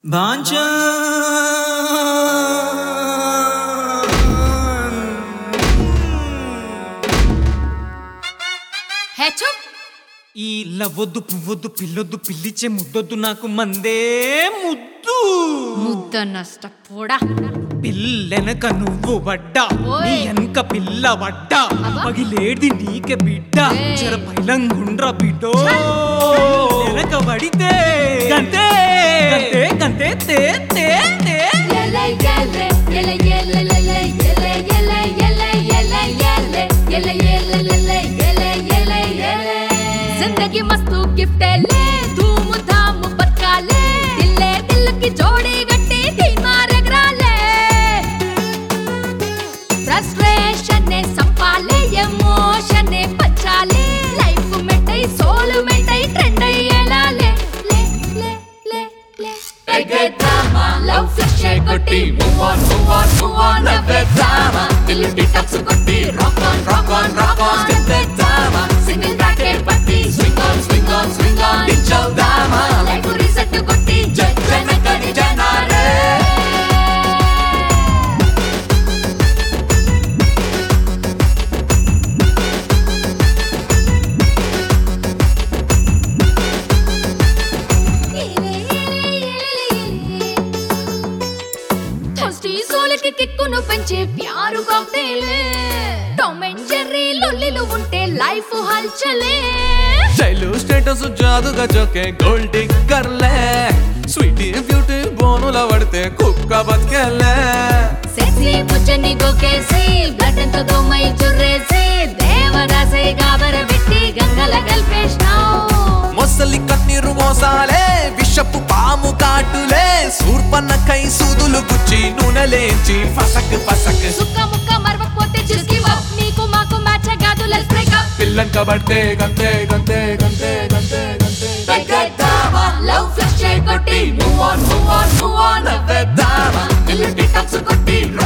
బాంచా హే చూప్ ఈ లవ్వొద్దు పువ్వొద్దు పిల్లొద్దు పిల్లిచ్చే ముద్దొద్దు నాకు మందే ముద్దు ముద్ద నష్టపోడా పిల్లెనక నువ్వు వడ్డా ఓయ్. నీ వెనక పిల్ల వడ్డా అబ్బా. పగిలేది నీకే బిడ్డ ఏయ్. చెర పైలంగుండ్రా బిడ్డో వెనక వడితే గంతే గంతే గంతే తే తే తే ఎలే ఎలే ఎలే ఎలే ఎలే ఎలే ఎలే ఎలే ఎలే ఎలే ఎలే ఎలే ఎలే ఎలే ఎలే जिंदगी मस्त गिफ्ट ले धूम धाम बरकाले दिले दिल की जोड़ी गट्टी थी मारे ग्राले फ्रस्ट्रेशन ने संभाले एमोशन ने बचाले लाइफ में टई सोल में टई ट्रेंड ये लाले ले ले ले ले Peghe drama, love flash కొట్టి move on, move on, move on, never drama. Till it detox కొట్టి rock on, rock on, rock on, step back drama. Single bracket పట్టి swing on, swing on, swing on, digital drama. Life reset కొట్టి జై జనకని జనారే. Thirsty సోలకి కిక్కును పెంచే ప్యారు cocktail Tom and Jerry లొల్లిలు ఉంటే లైఫ్ హల్చలే శైలు స్టేటస్ జాదుగా జోకే గోల్డ్ డిగ్గర్లే స్వీటీ బ్యూటీ బోనుల పడితే కుక్క బతికెళ్ళే సెక్సీ పుచ్చని గోకేసి బ్లడ్ అంత దోమై చుర్రేసి దేవదాసై గాబర పెట్టి గంగల కలిపేసినావు మొసలి కన్నీరు మోసాలే విషపు పాము కాటులే సూర్పన్న కై సూదులు గుచ్చి నూనె లేచి ఫసక్ ఫసక్ సుక్క ముక్క మరవకపోతే చిస్కి వప్ నీకు మాకు మ్యాచ్ కాదు లెట్స్ బ్రేక్ అప్ పిల్లని కబడితే గంతే గంతే గంతే గంతే గంతే లవ్ ఫ్లష్ కొట్టి move on move on move on పెద్దామా ఇల్లు టిక్టాక్స్ కొట్టి